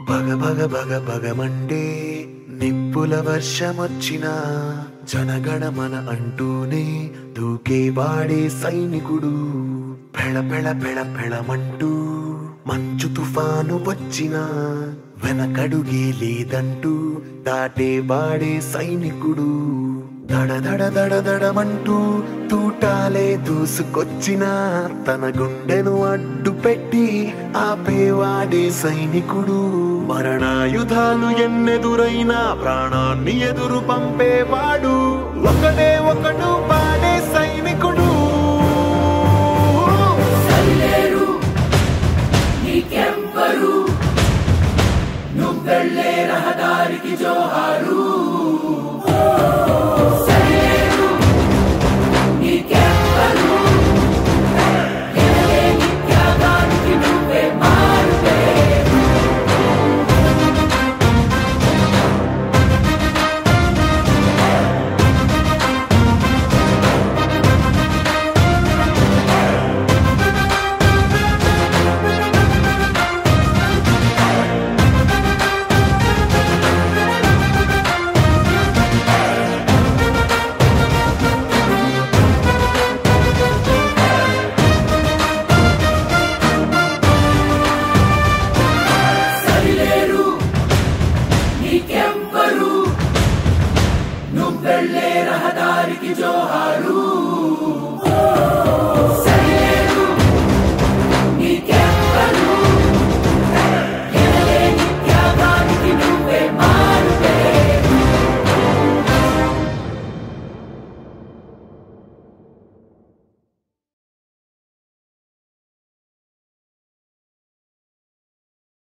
భగ భగ భగ భగమండే నిప్పుల వర్షమొచ్చిన జనగణమన అంటూనే దూకేవాడే సైనికుడు పెళ పెళ పెళ పెళమంటూ మంచు తుఫాను వచ్చిన వెనకడుగే లేదంటూ దాటేవాడే సైనికుడు దడ దడ దడ దడమంటూ తూటాలే దూసుకొచ్చిన తన గుండెను అడ్డు పెట్టి ఆపేవాడే సైనికుడు మరణాయుధాలు ఎన్నెదురైనా ప్రాణాన్ని ఎదురు పంపేవాడు ఒకడే ఒకడు పాడే సైనికుడు సరిలేరు నీకెవ్వరు నువ్వెళ్ళే రహదారికి జోహారు సరిలేరు నీకెవ్వరు ఎనలేని త్యాగానికి నువ్వే మారుపేరు సరిలేరు నీకెవ్వరు నువ్వెళ్ళే రహదారికి జోహారు